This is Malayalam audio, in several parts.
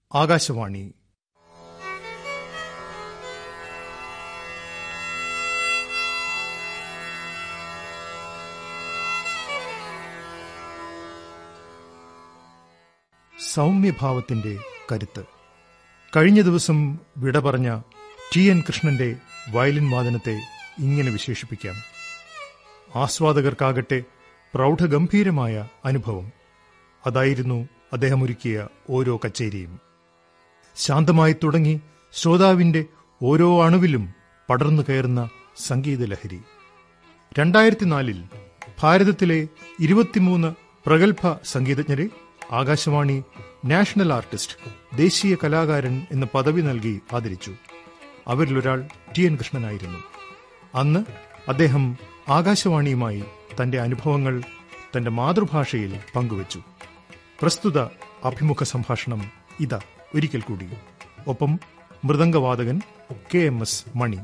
ആകാശവാണി സൗമ്യഭാവത്തിന്റെ കരുത്ത് കഴിഞ്ഞ ദിവസം വിട പറഞ്ഞ ടി എൻ കൃഷ്ണന്റെ വയലിൻ വാദനത്തെ ഇങ്ങനെ വിശേഷിപ്പിക്കാം ആസ്വാദകർക്കാകട്ടെ പ്രൗഢഗംഭീരമായ അനുഭവം അതായിരുന്നു അദ്ദേഹം ഒരുക്കിയ ഓരോ കച്ചേരിയും ശാന്തമായി തുടങ്ങി ശ്രോതാവിന്റെ ഓരോ അണുവിലും പടർന്നു കയറുന്ന സംഗീതലഹരി രണ്ടായിരത്തി നാലിൽ ഭാരതത്തിലെ ഇരുപത്തിമൂന്ന് പ്രഗത്ഭ സംഗീതജ്ഞരെ ആകാശവാണി നാഷണൽ ആർട്ടിസ്റ്റ് ദേശീയ കലാകാരൻ എന്ന പദവി നൽകി ആദരിച്ചു അവരിലൊരാൾ ടി എൻ കൃഷ്ണനായിരുന്നു അന്ന് അദ്ദേഹം ആകാശവാണിയുമായി തന്റെ അനുഭവങ്ങൾ തന്റെ മാതൃഭാഷയിൽ പങ്കുവച്ചു പ്രസ്തുത അഭിമുഖ സംഭാഷണം ഇതാ ഒരിക്കൽ കൂടി ഒപ്പം മൃദംഗവാദകൻ കെ എം എസ് മണി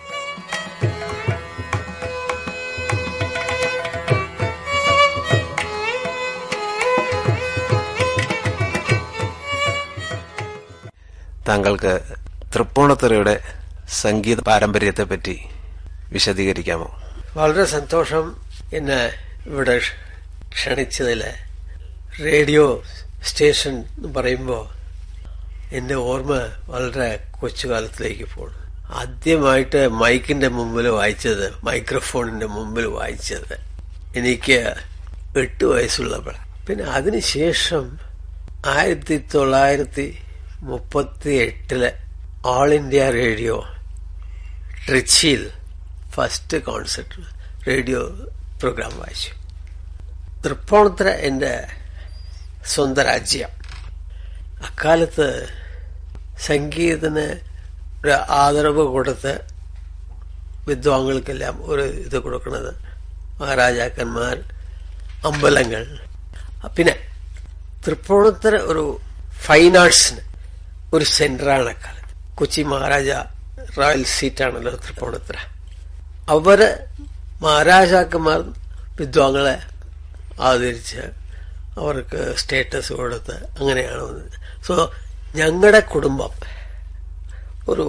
താങ്കൾക്ക് തൃപ്പൂണിത്തുറയുടെ സംഗീത പാരമ്പര്യത്തെ പറ്റി വിശദീകരിക്കാമോ വളരെ സന്തോഷം എന്നെ ഇവിടെ ക്ഷണിച്ചതിൽ റേഡിയോ സ്റ്റേഷൻ എന്ന് പറയുമ്പോൾ എൻ്റെ ഓർമ്മ വളരെ കൊച്ചുകാലത്തിലേക്ക് പോകണം ആദ്യമായിട്ട് മൈക്കിന്റെ മുമ്പിൽ വായിച്ചത് മൈക്രോഫോണിന്റെ മുമ്പിൽ വായിച്ചത് എനിക്ക് എട്ട് വയസ്സുള്ളപ്പോൾ പിന്നെ അതിനുശേഷം ആയിരത്തി തൊള്ളായിരത്തി മുപ്പത്തി എട്ടിലെ ഓൾ ഇന്ത്യ റേഡിയോ ട്രിച്ചിയിൽ ഫസ്റ്റ് കോൺസെർട്ട് റേഡിയോ പ്രോഗ്രാം വായിച്ചു തൃപ്പൂണിത്തുറ എൻ്റെ സ്വന്തം രാജ്യം അക്കാലത്ത് സംഗീതത്തിന് ഒരു ആദരവ് കൊടുത്ത് വിദ്വാങ്ങൾക്കെല്ലാം ഒരു ഇത് കൊടുക്കുന്നത് മഹാരാജാക്കന്മാർ അമ്പലങ്ങൾ പിന്നെ തൃപ്പൂണിത്തുറ ഒരു ഫൈൻ ആർട്സിന് ഒരു സെന്ററാണ് അക്കാലത്ത് കൊച്ചി മഹാരാജ റോയൽ സീറ്റാണല്ലോ തൃപ്പൂണിത്തുറ അവര് മഹാരാജാക്കന്മാർ വിദ്വാങ്ങളെ ആദരിച്ച് അവർക്ക് സ്റ്റേറ്റസ് കൊടുത്ത് അങ്ങനെയാണ് വന്നത് സോ ഞങ്ങളുടെ കുടുംബം ഒരു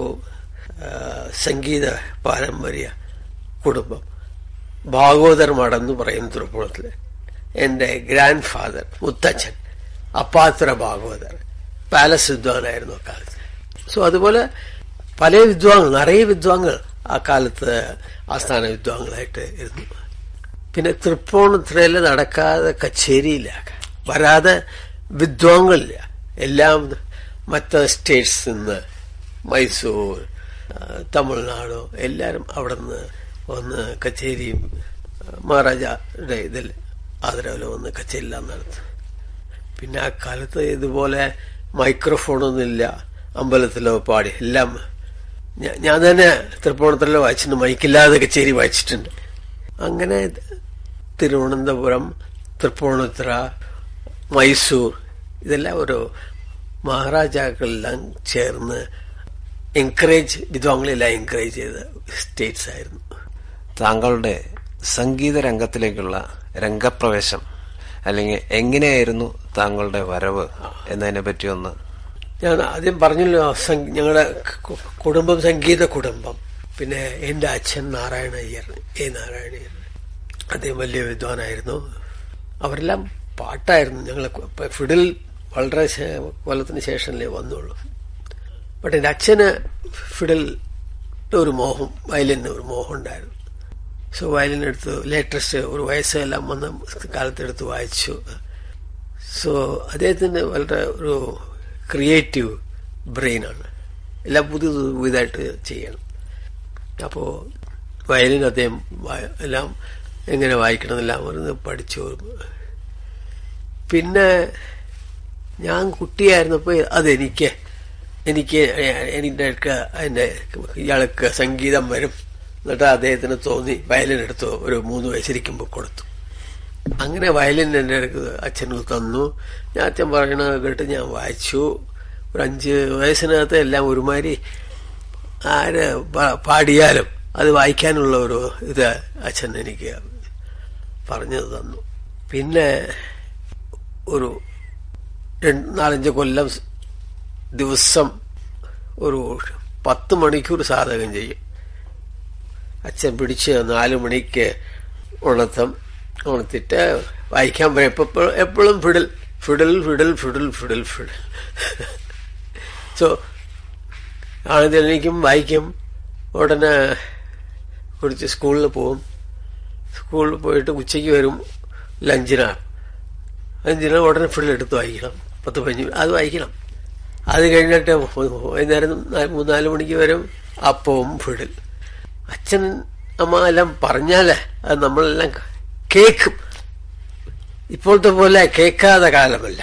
സംഗീത പാരമ്പര്യ കുടുംബം ഭാഗവതർ മഠം പറയും തൃപ്പൂണിത്തിൽ എൻ്റെ ഗ്രാൻഡ് ഫാദർ മുത്തച്ഛൻ അപ്പാത്ര ഭാഗവതർ പാലസ് വിദ്വാനായിരുന്നു അക്കാലത്ത് സോ അതുപോലെ പല വിദ്വാങ്ങൾ നിറയെ വിദ്വാങ്ങൾ ആ കാലത്ത് ആസ്ഥാന വിദ്വാങ്ങളായിട്ട് ഇരുന്നു പിന്നെ തൃപ്പൂണിത്തുറയിൽ നടക്കാതെ കച്ചേരിയില്ല വരാതെ വിദ്വാങ്ങളില്ല എല്ലാം മറ്റ് സ്റ്റേറ്റ്സിൽ നിന്ന് മൈസൂർ തമിഴ്നാടോ എല്ലാവരും അവിടെ നിന്ന് വന്ന് കച്ചേരിയും മഹാരാജയുടെ ഇതിൽ ആദരവിൽ വന്ന് കച്ചേരിയെല്ലാം നടത്തും പിന്നെ ആ കാലത്ത് ഇതുപോലെ മൈക്രോഫോണൊന്നുമില്ല അമ്പലത്തിലോ പാടി എല്ലാം ഞാൻ തന്നെ തൃപ്പൂണിത്തുറയിൽ വായിച്ചിട്ടുണ്ട് മൈക്കില്ലാതെ കച്ചേരി വായിച്ചിട്ടുണ്ട് അങ്ങനെ തിരുവനന്തപുരം തൃപ്പൂണിത്തുറ മൈസൂർ ഇതെല്ലാം ഒരു മഹാരാജാക്കളെല്ലാം ചേർന്ന് എൻകറേജ് വിദ്വാങ്ങളെല്ലാം എൻകറേജ് ചെയ്ത സ്റ്റേറ്റ്സ് ആയിരുന്നു താങ്കളുടെ സംഗീത രംഗത്തിലേക്കുള്ള രംഗപ്രവേശം അല്ലെങ്കിൽ എങ്ങനെയായിരുന്നു താങ്കളുടെ വരവ് എന്നതിനെ പറ്റി ഒന്ന് ഞാൻ ആദ്യം പറഞ്ഞല്ലോ ഞങ്ങളുടെ കുടുംബം സംഗീത കുടുംബം പിന്നെ എൻ്റെ അച്ഛൻ നാരായണ അയ്യർ എ നാരായണ അയ്യർ അദ്ദേഹം വലിയ വിദ്വാനായിരുന്നു അവരെല്ലാം പാട്ടായിരുന്നു ഞങ്ങൾ ഫിഡിൽ വളരെ കൊല്ലത്തിന് ശേഷമല്ലേ വന്നുള്ളൂ ബട്ട് എൻ്റെ അച്ഛന് ഫിഡിൽ ഒരു മോഹം വയലിന് ഒരു മോഹം ഉണ്ടായിരുന്നു സോ വയലിൻ എടുത്ത് ലേറ്റസ്റ്റ് ഒരു വയസ്സെല്ലാം വന്ന കാലത്തെടുത്ത് വായിച്ചു സോ അദ്ദേഹത്തിന് വളരെ ഒരു ക്രിയേറ്റീവ് ബ്രെയിനാണ് എല്ലാം പുതിയ പുതിയതായിട്ട് ചെയ്യണം അപ്പോൾ വയലിൻ അദ്ദേഹം എല്ലാം എങ്ങനെ വായിക്കണമെന്നെല്ലാം പറഞ്ഞ് പഠിച്ചു പിന്നെ ഞാൻ കുട്ടിയായിരുന്നപ്പോൾ അതെനിക്ക് എനിക്ക് എൻ്റെ അതിൻ്റെ ഇയാൾക്ക് സംഗീതം വരും എന്നിട്ട് അദ്ദേഹത്തിന് തോന്നി വയലിൻ എടുത്തു ഒരു മൂന്ന് വയസ്സിരിക്കുമ്പോൾ കൊടുത്തു അങ്ങനെ വയലിൻ എൻ്റെ അടുത്ത് അച്ഛന് തന്നു ഞാൻ അച്ഛൻ പറയണത് കേട്ട് ഞാൻ വായിച്ചു ഒരു അഞ്ച് വയസ്സിനകത്ത് എല്ലാം ഒരുമാതിരി ആര് പാടിയാലും അത് വായിക്കാനുള്ള ഒരു ഇത് അച്ഛൻ എനിക്ക് പറഞ്ഞു തന്നു പിന്നെ ഒരു നാലഞ്ച് കൊല്ലം ദിവസം ഒരു പത്ത് മണിക്കൂർ സാധകം ചെയ്യും അച്ഛൻ പിടിച്ച് നാലു മണിക്ക് ഉണർത്തം ഉണർത്തിട്ട് വായിക്കാൻ പറയും എപ്പോ എപ്പോഴും fiddle fiddle fiddle fiddle fiddle fiddle so ആണെങ്കിലും വായിക്കും ഉടനെ കുടിച്ച് സ്കൂളിൽ പോകും സ്കൂളിൽ പോയിട്ട് ഉച്ചയ്ക്ക് വരും ലഞ്ചിനാണ് ലഞ്ചിന് ഉടനെ ഫിഡിൽ എടുത്ത് വായിക്കണം പത്ത് പതിനഞ്ച് അത് വായിക്കണം അത് കഴിഞ്ഞിട്ട് വൈകുന്നേരം നാ- മൂന്നാല് മണിക്ക് വരും അപ്പവും ഫിഡിൽ അച്ഛൻ അമ്മ എല്ലാം പറഞ്ഞാലേ അത് നമ്മളെല്ലാം കേൾക്കും ഇപ്പോഴത്തെ പോലെ കേൾക്കാതെ കാലമല്ല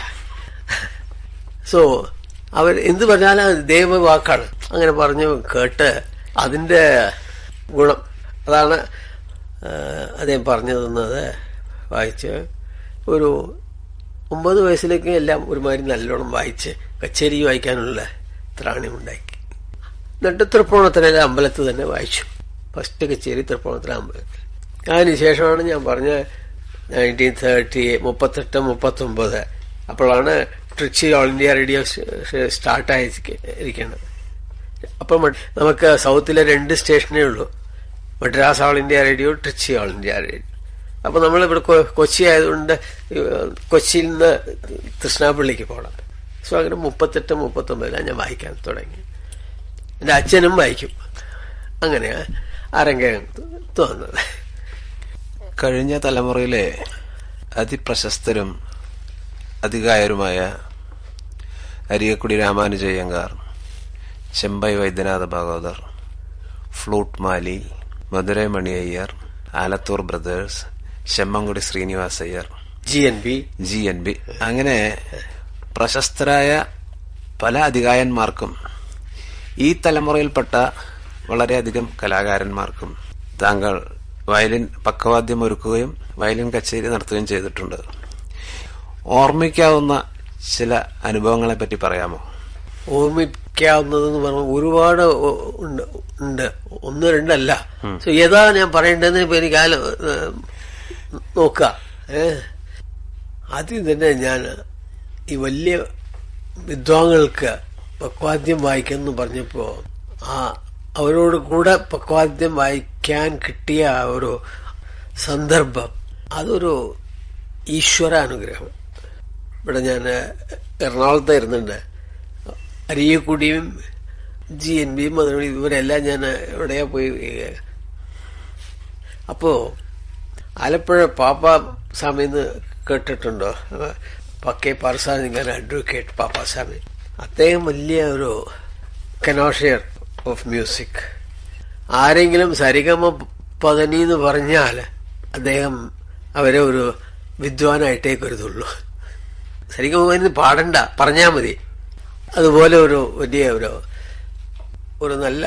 സോ അവർ എന്ത് പറഞ്ഞാലും അത് ദൈവവാക്കാണ് അങ്ങനെ പറഞ്ഞു കേട്ട് അതിന്റെ ഗുണം അതാണ് ആ, അദ്ദേഹം പറഞ്ഞു തന്നത് വായിച്ച് ഒരു ഒമ്പത് വയസ്സിലേക്ക് എല്ലാം ഒരുമാതിരി നല്ലോണം വായിച്ച് കച്ചേരി വായിക്കാനുള്ള ത്രാണിയുണ്ടാക്കി എന്നിട്ട് തൃപ്പൂണിത്തറയിലെ അമ്പലത്തിൽ തന്നെ വായിച്ചു ഫസ്റ്റ് കച്ചേരി തൃപ്പൂണിത്തറ അമ്പലത്തിൽ അതിനുശേഷമാണ് ഞാൻ പറഞ്ഞ നയൻറ്റീൻ തേർട്ടി മുപ്പത്തെട്ട് മുപ്പത്തൊമ്പത് അപ്പോഴാണ് ട്രിച്ചി ഓൾ ഇന്ത്യ റേഡിയോ സ്റ്റാർട്ടായി ഇരിക്കുന്നത് അപ്പം മ- നമുക്ക് സൗത്തിലെ രണ്ട് സ്റ്റേഷനേ ഉള്ളൂ Madras all India radio Trichy all India radio അപ്പൊ നമ്മളിവിടെ കൊ- കൊച്ചി ആയതുകൊണ്ട് ഏഹ്, കൊച്ചിയിൽ നിന്ന് തൃശ്നാപ്പള്ളിക്ക് പോകണം സോ അങ്ങനെ മുപ്പത്തെട്ട് മുപ്പത്തൊമ്പതിലാണ് ഞാൻ വായിക്കാൻ തുടങ്ങി എൻ്റെ അച്ഛനും വായിക്കും അങ്ങനെയാ അരങ്ങത്ത് വന്നത് കഴിഞ്ഞ തലമുറയിലെ അതിപ്രശസ്തരും അതികായരുമായ Ariyakudi Ramanujaiyengar Chembai Vaidyanatha Bhagavathar flute Mali Madurai Mani Iyer Alathur brothers Semmangudi Srinivas Iyer G N B G N B അങ്ങനെ പ്രശസ്തരായ പല അധികായന്മാർക്കും ഈ തലമുറയിൽപ്പെട്ട വളരെയധികം കലാകാരന്മാർക്കും താങ്കൾ വയലിൻ പക്കവാദ്യം ഒരുക്കുകയും വയലിൻ കച്ചേരി നടത്തുകയും ചെയ്തിട്ടുണ്ട് ഓർമ്മിക്കാവുന്ന ചില അനുഭവങ്ങളെ പറ്റി പറയാമോ ഓർമ്മിക്കാവുന്നതെന്ന് പറഞ്ഞാൽ ഒരുപാട് ഒ- ഉണ്ട് ഉണ്ട് ഒന്ന് രണ്ടല്ല സോ ഏതാ ഞാൻ പറയേണ്ടതെന്ന് ഇപ്പൊ എനിക്ക് ആലോ നോക്കുക ഏ ആദ്യം തന്നെ ഞാൻ ഈ വലിയ വിദ്വാങ്ങൾക്ക് പക്വാദ്യം വായിക്കുമെന്ന് പറഞ്ഞപ്പോ ആ അവരോട് കൂടെ പക്വാദ്യം വായിക്കാൻ കിട്ടിയ ആ ഒരു സന്ദർഭം അതൊരു ഈശ്വരാനുഗ്രഹം ഇവിടെ ഞാൻ എറണാകുളത്ത് ഇരുന്നുണ്ട് അരിയക്കുടിയും ജി എൻ ബിയും അതുകൊണ്ട് ഇവരെല്ലാം ഞാൻ എവിടെയാ പോയി അപ്പോ ആലപ്പുഴ പാപ്പ സ്വാമിന്ന് കേട്ടിട്ടുണ്ടോ പക്കേ പാർസാനിങ്ങൻ അഡ്വക്കേറ്റ് പാപ്പാസ്വാമി അദ്ദേഹം വലിയ ഒരു കനോഷിയർ ഓഫ് മ്യൂസിക് ആരെങ്കിലും സരിഗമ പതനി എന്ന് പറഞ്ഞാൽ അദ്ദേഹം അവരെ ഒരു വിദ്വാനായിട്ടേ കരുതുള്ളൂ സരിഗമ പതനി പാടണ്ട പറഞ്ഞാൽ മതി അതുപോലെ ഒരു വലിയ ഒരു ഒരു നല്ല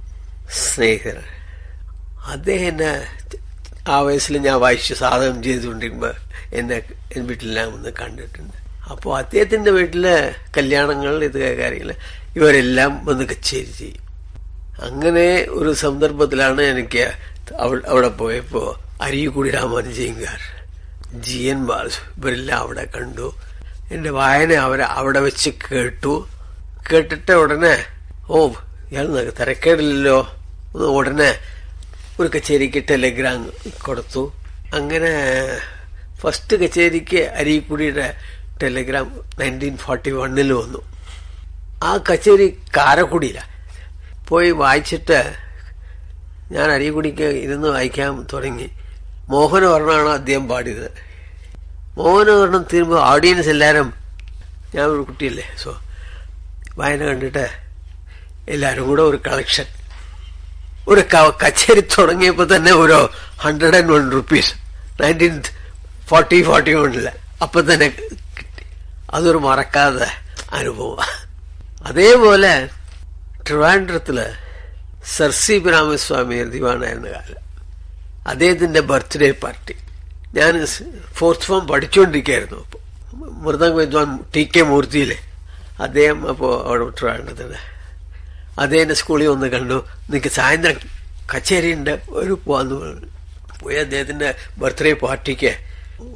സ്നേഹിതൻ അദ്ദേഹം എന്നെ ആ വയസ്സിൽ ഞാൻ വായിച്ച് സാധകം ചെയ്തുകൊണ്ടിരിക്കുമ്പോൾ എന്നെ എൻ വീട്ടിലെല്ലാം ഒന്ന് കണ്ടിട്ടുണ്ട് അപ്പോൾ അദ്ദേഹത്തിന്റെ വീട്ടിലെ കല്യാണങ്ങൾ ഇത് കാര്യങ്ങൾ ഇവരെല്ലാം വന്ന് കച്ചേരി ചെയ്യും അങ്ങനെ ഒരു സന്ദർഭത്തിലാണ് എനിക്ക് അവ- അവിടെ പോയപ്പോ അരിയുകൂടി രാമാനുജയങ്കാർ ജി എൻ ബാലു ഇവരെല്ലാം അവിടെ കണ്ടു എന്റെ വായന അവരെ അവിടെ വെച്ച് കേട്ടു കേട്ടിട്ട് ഉടനെ ഓ ഇയാൾ ന- തിരക്കേടില്ലല്ലോ എന്ന് ഉടനെ ഒരു കച്ചേരിക്ക് ടെലിഗ്രാം കൊടുത്തു അങ്ങനെ ഫസ്റ്റ് കച്ചേരിക്ക് അരീക്കുടിയുടെ ടെലിഗ്രാം നയൻറ്റീൻ ഫോർട്ടി വണ്ണിൽ വന്നു ആ കച്ചേരി കാരക്കുടിയില പോയി വായിച്ചിട്ട് ഞാൻ അരീക്കുടിക്ക് ഇരുന്ന് വായിക്കാൻ തുടങ്ങി മോഹനവർണ്ണമാണ് അദ്ദേഹം പാടിയത് മോഹനവർണ്ണം തീരുമ്പോൾ ഓഡിയൻസ് എല്ലാവരും ഞാൻ ഒരു കുട്ടിയല്ലേ സോ വായന കണ്ടിട്ട് എല്ലാവരും കൂടെ ഒരു കളക്ഷൻ ഒരു ക- കച്ചേരി തുടങ്ങിയപ്പോൾ തന്നെ ഒരു hundred and one rupees nineteen forty forty വണ്ണില് അപ്പൊ തന്നെ കിട്ടി അതൊരു മറക്കാതെ അനുഭവം അതേപോലെ ട്രിവാൻഡ്രത്തില് സർ സി രാമസ്വാമി ദിവാനായിരുന്ന കാലം അദ്ദേഹത്തിന്റെ ബർത്ത്ഡേ പാർട്ടി ഞാൻ ഫോർത്ത് ഫോം പഠിച്ചുകൊണ്ടിരിക്കുകയായിരുന്നു അപ്പോൾ മൃദംഗ വിദ്വാൻ ടി കെ മൂർത്തിയിലെ അദ്ദേഹം അപ്പോൾ അവിടെ ട്രിവാൻഡ്രത്തിന് അദ്ദേഹം സ്കൂളിൽ ഒന്ന് കണ്ടു നിനക്ക് സായന്ത്രം കച്ചേരി ഉണ്ട് ഒരു പോവാന്ന് പറഞ്ഞു പോയി അദ്ദേഹത്തിന്റെ ബർത്ത്ഡേ പാർട്ടിക്ക്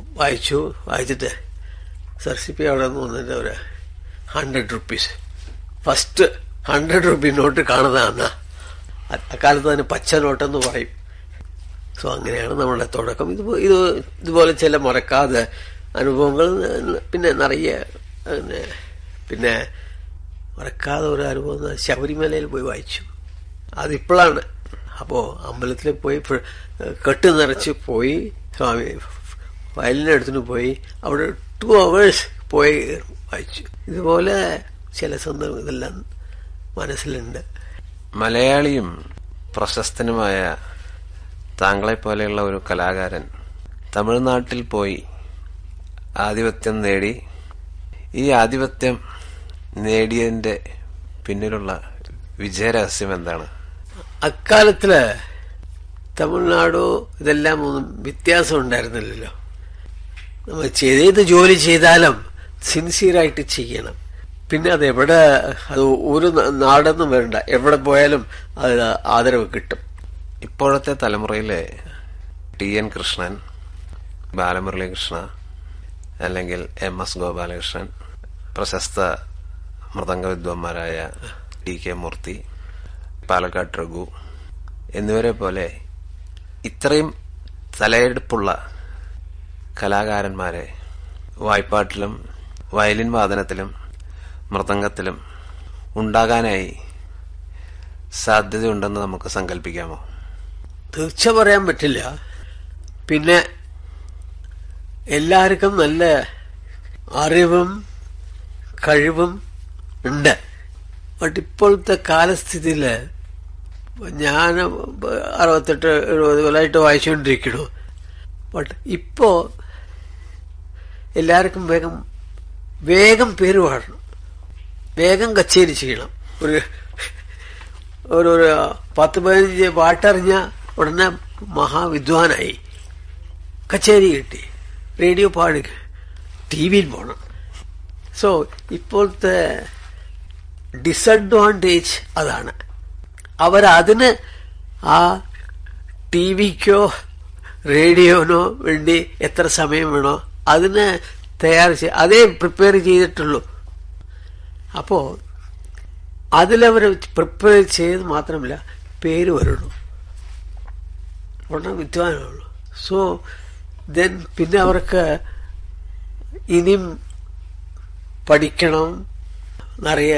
വായിച്ചു വായിച്ചിട്ട് സർ സി പി അവിടെ നിന്ന് വന്നിട്ട് ഒരു hundred rupees first hundred rupee note കാണുന്നതാണ് അക്കാലത്ത് തന്നെ പച്ച നോട്ടെന്ന് പറയും സോ അങ്ങനെയാണ് നമ്മുടെ തുടക്കം ഇത് ഇത് ഇതുപോലെ ചില മറക്കാതെ അനുഭവങ്ങൾ പിന്നെ നിറയെ പിന്നെ പിന്നെ മറക്കാതെ ഒരു അനുഭവം എന്ന് ശബരിമലയിൽ പോയി വായിച്ചു അതിപ്പോഴാണ് അപ്പോൾ അമ്പലത്തിൽ പോയി പ്ര- കെട്ട് നിറച്ച് പോയി സ്വാമി വയലിനടുത്തിന് പോയി അവിടെ ടു അവേഴ്സ് പോയി വായിച്ചു ഇതുപോലെ ചില സന്ദർഭം ഇതെല്ലാം മനസ്സിലുണ്ട് മലയാളിയും പ്രശസ്തനുമായ താങ്കളെ പോലെയുള്ള ഒരു കലാകാരൻ തമിഴ്നാട്ടിൽ പോയി ആധിപത്യം നേടി ഈ ആധിപത്യം നേടിയതിന്റെ പിന്നിലുള്ള വിജയരഹസ്യം എന്താണ് അക്കാലത്തില് തമിഴ്നാടോ ഇതെല്ലാം ഒന്നും വ്യത്യാസം ഉണ്ടായിരുന്നില്ലല്ലോ നമ്മൾ ചെയ്ത് ജോലി ചെയ്താലും സിൻസിയറായിട്ട് ചെയ്യണം പിന്നെ അത് എവിടെ അത് ഒരു ന- നാടെന്നും വരണ്ട എവിടെ പോയാലും അത് ആദരവ് കിട്ടും ഇപ്പോഴത്തെ തലമുറയിലെ ടി എൻ കൃഷ്ണൻ ബാലമുരളീകൃഷ്ണ അല്ലെങ്കിൽ എം എസ് ഗോപാലകൃഷ്ണൻ പ്രശസ്ത മൃദംഗ വിദ്വാന്മാരായ ടി കെ മൂർത്തി പാലക്കാട് രഘു എന്നിവരെ പോലെ ഇത്രയും തലയെടുപ്പുള്ള കലാകാരന്മാരെ വായ്പാട്ടിലും വയലിൻ വാദനത്തിലും മൃദംഗത്തിലും ഉണ്ടാകാനായി സാധ്യതയുണ്ടെന്ന് നമുക്ക് സങ്കല്പിക്കാമോ തീർച്ച പറയാൻ പറ്റില്ല പിന്നെ എല്ലാവർക്കും നല്ല അറിവും കഴിവും ഉണ്ട് ബട്ട് ഇപ്പോഴത്തെ കാലസ്ഥിതിയിൽ ഞാൻ അറുപത്തെട്ട് എഴുപത് കൊല്ലമായിട്ട് വായിച്ചുകൊണ്ടിരിക്കണു ബട്ട് ഇപ്പോ എല്ലാവർക്കും വേഗം വേഗം പേര് പാടണം വേഗം കച്ചേരി ചെയ്യണം ഒരു ഒരു ഒരു പത്ത് പതിനഞ്ച് പാട്ടറിഞ്ഞ ഉടനെ മഹാവിദ്വാനായി കച്ചേരി കിട്ടി റേഡിയോ പാടുക ടി വിയിൽ പോകണം സോ ഇപ്പോഴത്തെ ഡിസഡ്വാൻറ്റേജ് അതാണ് അവരതിന് ആ ടി വിക്കോ റേഡിയോനോ വേണ്ടി എത്ര സമയം വേണോ അതിന് തയ്യാർ ചെയ്ത് അതേ പ്രിപ്പയർ ചെയ്തിട്ടുള്ളൂ അപ്പോ അതിലവർ പ്രിപ്പയർ ചെയ്ത് മാത്രമല്ല പേര് വരണു ഉടനെ വിദ്വാനുള്ളൂ സോ ദെൻ പിന്നെ അവർക്ക് ഇനിയും പഠിക്കണം നിറയെ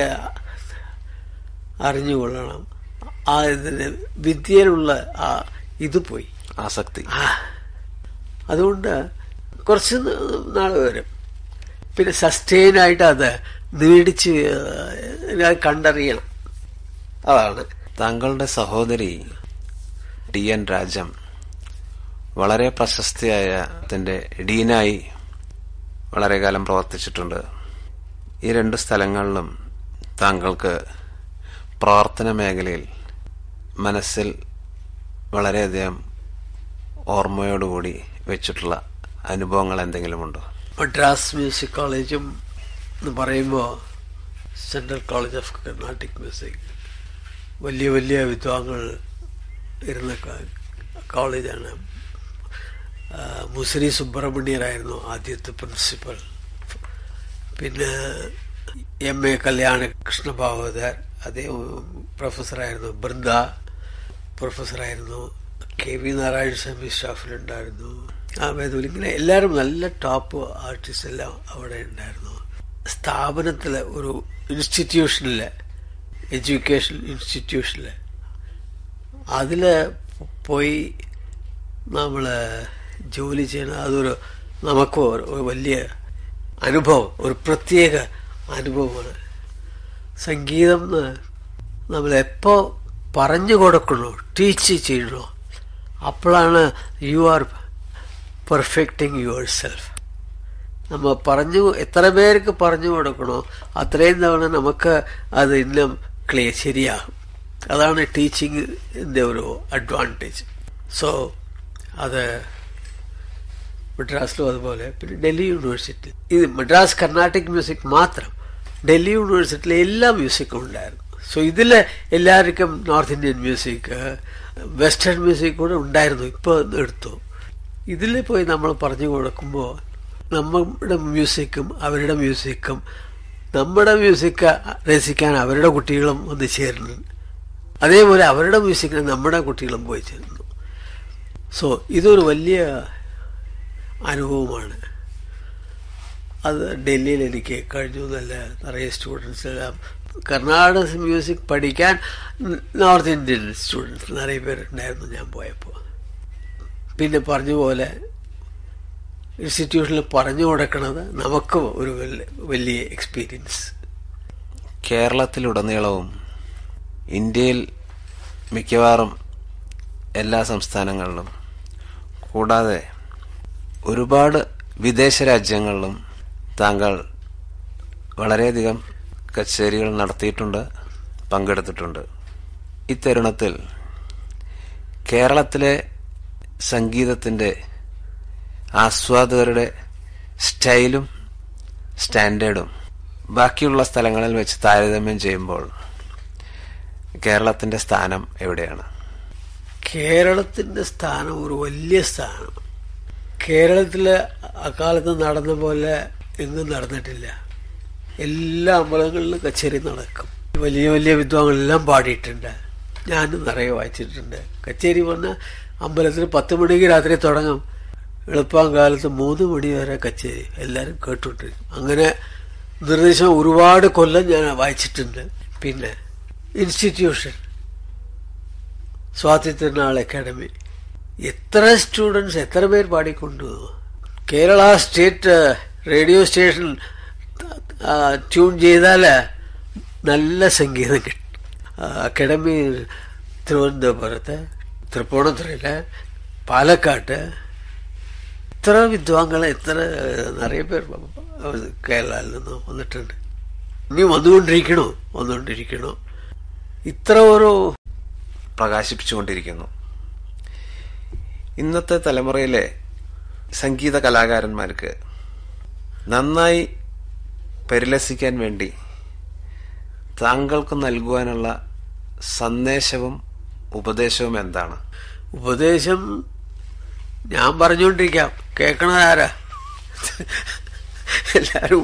അറിഞ്ഞുകൊള്ളണം ആ ഇതിന് വിദ്യയിലുള്ള ആ ഇത് പോയി ആസക്തി ആ അതുകൊണ്ട് കുറച്ച് നാൾ വരും പിന്നെ സസ്റ്റെയിൻ ആയിട്ട് അത് നീടിച്ച് ഏഹ്, കണ്ടറിയണം അതാണ് താങ്കളുടെ സഹോദരി ടി എൻ രാജം വളരെ പ്രശസ്തിയായ അതിന്റെ ഡീനായി വളരെ കാലം പ്രവർത്തിച്ചിട്ടുണ്ട് ഈ രണ്ട് സ്ഥലങ്ങളിലും താങ്കൾക്ക് പ്രവർത്തന മേഖലയിൽ മനസ്സിൽ വളരെയധികം ഓർമ്മയോടുകൂടി വെച്ചിട്ടുള്ള അനുഭവങ്ങൾ എന്തെങ്കിലുമുണ്ടോ മദ്രാസ് മ്യൂസിക് കോളേജും എന്ന് പറയുമ്പോൾ central college of Carnatic music വലിയ വലിയ വിദ്വാങ്ങൾ ഇരുന്ന ക- കോളേജാണ് ആ, മുസരി സുബ്രഹ്മണ്യരായിരുന്നു ആദ്യത്തെ പ്രിൻസിപ്പൽ പിന്നെ എം എ കല്യാണ കൃഷ്ണഭാവതർ അദ്ദേഹം പ്രൊഫസറായിരുന്നു ബൃന്ദ പ്രൊഫസറായിരുന്നു കെ വി നാരായണ സ്വാമി സ്റ്റാഫിലുണ്ടായിരുന്നു ആ വേദൂരി ഇങ്ങനെ എല്ലാവരും നല്ല ടോപ്പ് ആർട്ടിസ്റ്റ് എല്ലാം അവിടെ ഉണ്ടായിരുന്നു സ്ഥാപനത്തിലെ ഒരു ഇൻസ്റ്റിറ്റ്യൂഷനില് എഡ്യൂക്കേഷൻ ഇൻസ്റ്റിറ്റ്യൂഷനില് അതില് പോയി നമ്മൾ ജോലി ചെയ്യണം അതൊരു നമുക്ക് ഒരു ഒരു വലിയ അനുഭവം ഒരു പ്രത്യേക അനുഭവമാണ് സംഗീതം എന്ന് നമ്മൾ എപ്പോ പറഞ്ഞു കൊടുക്കണോ ടീച്ച് ചെയ്യണോ അപ്പോഴാണ് യു ആർ പെർഫെക്റ്റിംഗ് യുവർ സെൽഫ് നമ്മൾ പറഞ്ഞു എത്ര പേർക്ക് പറഞ്ഞു കൊടുക്കണോ അത്രയും തവണ നമുക്ക് അത് ഇന്നും ക്ലിയർ ശരിയാകും അതാണ് ടീച്ചിങ്ങിന്റെ ഒരു അഡ്വാൻറ്റേജ് സോ അത് മദ്രാസിലും അതുപോലെ പിന്നെ ഡൽഹി യൂണിവേഴ്സിറ്റി ഇത് മദ്രാസ് കർണാട്ടിക് മ്യൂസിക് മാത്രം ഡൽഹി യൂണിവേഴ്സിറ്റിയിലെ എല്ലാ മ്യൂസിക്കും ഉണ്ടായിരുന്നു സോ ഇതിൽ എല്ലാവർക്കും north Indian music western music കൂടെ ഉണ്ടായിരുന്നു ഇപ്പോൾ എടുത്തു ഇതിൽ പോയി നമ്മൾ പറഞ്ഞു കൊടുക്കുമ്പോൾ നമ്മുടെ മ്യൂസിക്കും അവരുടെ മ്യൂസിക്കും നമ്മുടെ മ്യൂസിക് രസിക്കാൻ അവരുടെ കുട്ടികളും ഒന്ന് ചേരുന്നുണ്ട് അതേപോലെ അവരുടെ മ്യൂസിക്കിന് നമ്മുടെ കുട്ടികളും പോയി ചേരുന്നു സോ ഇതൊരു വലിയ അനുഭവമാണ് അത് ഡൽഹിയിൽ എനിക്ക് കഴിഞ്ഞു നല്ല നിറയെ സ്റ്റുഡൻസ് എല്ലാം കർണാടക മ്യൂസിക് പഠിക്കാൻ നോർത്ത് ഇന്ത്യൻ സ്റ്റുഡൻസ് നിറയെ പേരുണ്ടായിരുന്നു ഞാൻ പോയപ്പോൾ പിന്നെ പറഞ്ഞ പോലെ ഇൻസ്റ്റിറ്റ്യൂഷനിൽ പറഞ്ഞു കൊടുക്കുന്നത് നമുക്ക് ഒരു വലിയ- വലിയ എക്സ്പീരിയൻസ് കേരളത്തിലുടനീളവും ഇന്ത്യയിൽ മിക്കവാറും എല്ലാ സംസ്ഥാനങ്ങളിലും കൂടാതെ ഒരുപാട് വിദേശ രാജ്യങ്ങളിലും താങ്കൾ വളരെയധികം കച്ചേരികൾ നടത്തിയിട്ടുണ്ട് പങ്കെടുത്തിട്ടുണ്ട് ഇത്തരുണത്തിൽ കേരളത്തിലെ സംഗീതത്തിൻ്റെ ആസ്വാദകരുടെ സ്റ്റൈലും സ്റ്റാൻഡേർഡും ബാക്കിയുള്ള സ്ഥലങ്ങളിൽ വെച്ച് താരതമ്യം ചെയ്യുമ്പോൾ കേരളത്തിന്റെ സ്ഥാനം എവിടെയാണ് കേരളത്തിന്റെ സ്ഥാനം ഒരു വലിയ സ്ഥാനം കേരളത്തില് അക്കാലത്ത് നടന്ന പോലെ എങ്ങും നടന്നിട്ടില്ല എല്ലാ അമ്പലങ്ങളിലും കച്ചേരി നടക്കും വലിയ വലിയ വിദ്വാങ്ങളെല്ലാം പാടിയിട്ടുണ്ട് ഞാനും നിറയെ വായിച്ചിട്ടുണ്ട് കച്ചേരി വന്ന അമ്പലത്തിൽ പത്ത് മണിക്ക് രാത്രി തുടങ്ങും എളുപ്പം കാലത്ത് മൂന്ന് മണി വരെ കച്ചേരി എല്ലാവരും കേട്ടുകൊണ്ടിരിക്കും അങ്ങനെ നിർദ്ദേശം ഒരുപാട് കൊല്ലം ഞാൻ വായിച്ചിട്ടുണ്ട് പിന്നെ ഇൻസ്റ്റിറ്റ്യൂഷൻ സ്വാതി തിരുനാൾ അക്കാഡമി എത്ര സ്റ്റുഡൻസ് എത്ര പേർ പാടിക്കൊണ്ടു കേരള സ്റ്റേറ്റ് റേഡിയോ സ്റ്റേഷൻ ആ, ട്യൂൺ ചെയ്താൽ നല്ല സംഗീതം കിട്ടും ആ, അക്കാഡമി തിരുവനന്തപുരത്ത് തൃപ്പൂണിത്തുറയില് പാലക്കാട്ട് ഇത്ര വിദ്വാങ്കൾ എത്ര നിറയെ പേർ കേരളയിൽ നിന്ന് വന്നിട്ടുണ്ട് ഇനി വന്നുകൊണ്ടിരിക്കണോ വന്നുകൊണ്ടിരിക്കണോ ഇത്ര ഒരു പ്രകാശിപ്പിച്ചുകൊണ്ടിരിക്കുന്നു ഇന്നത്തെ തലമുറയിലെ സംഗീത കലാകാരന്മാർക്ക് നന്നായി പരിലസിക്കാൻ വേണ്ടി താങ്കൾക്ക് നൽകുവാനുള്ള സന്ദേശവും ഉപദേശവും എന്താണ് ഉപദേശം ഞാൻ പറഞ്ഞുകൊണ്ടിരിക്കാം കേൾക്കണത് ആരാ എല്ലാരും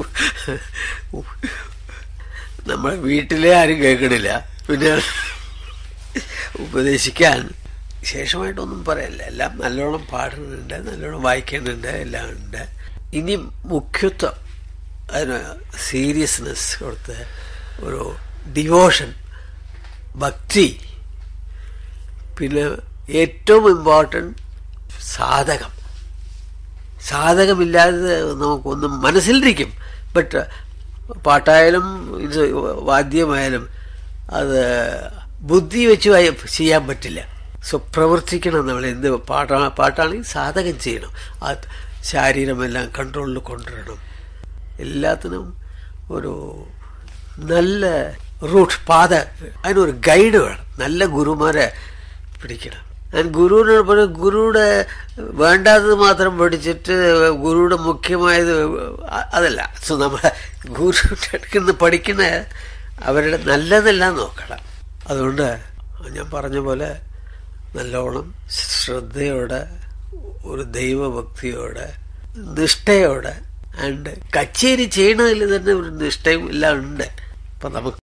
നമ്മളെ വീട്ടിലെ ആരും കേൾക്കണില്ല പിന്നെ ഉപദേശിക്കാൻ വിശേഷമായിട്ടൊന്നും പറയല്ല എല്ലാം നല്ലോണം പാടുന്നുണ്ട് നല്ലോണം വായിക്കുന്നുണ്ട് എല്ലാം ഉണ്ട് ഇനി മുഖ്യത്വം അതിന് സീരിയസ്നെസ് കൊടുത്ത് ഒരു ഡിവോഷൻ ഭക്തി പിന്നെ ഏറ്റവും ഇമ്പോർട്ടൻറ്റ് സാധകം സാധകമില്ലാതെ നമുക്കൊന്നും മനസ്സിലിരിക്കും ബട്ട് പാട്ടായാലും ഇത് വാദ്യമായാലും അത് ബുദ്ധി വെച്ച് വായ- ചെയ്യാൻ പറ്റില്ല സോ പ്രവർത്തിക്കണം നമ്മൾ എന്ത് പാട്ടാ പാട്ടാണെങ്കിൽ സാധകം ചെയ്യണം ആ ശാരീരമെല്ലാം കൺട്രോളിൽ കൊണ്ടുവരണം എല്ലാത്തിനും ഒരു നല്ല റൂട്ട് പാത അതിനൊരു ഗൈഡ് വേണം നല്ല ഗുരുമാരെ പിടിക്കണം ഞാൻ ഗുരുവിനോട് പറഞ്ഞ ഗുരുവിടെ വേണ്ടാത്തത് മാത്രം പഠിച്ചിട്ട് ഗുരുവിടെ മുഖ്യമായത് അ- അതല്ല സോ നമ്മളെ ഗുരുവിൻ്റെ അടുക്കൽ നിന്ന് പഠിക്കുന്ന അവരുടെ നല്ലതെല്ലാം നോക്കണം അതുകൊണ്ട് ഞാൻ പറഞ്ഞ പോലെ നല്ലോണം ശ്രദ്ധയോടെ ഒരു ദൈവഭക്തിയോടെ നിഷ്ഠയോടെ ആൻഡ് കച്ചേരി ചെയ്യണതിൽ തന്നെ ഒരു നിഷ്ഠയും എല്ലാം ഉണ്ട് അപ്പം നമുക്ക്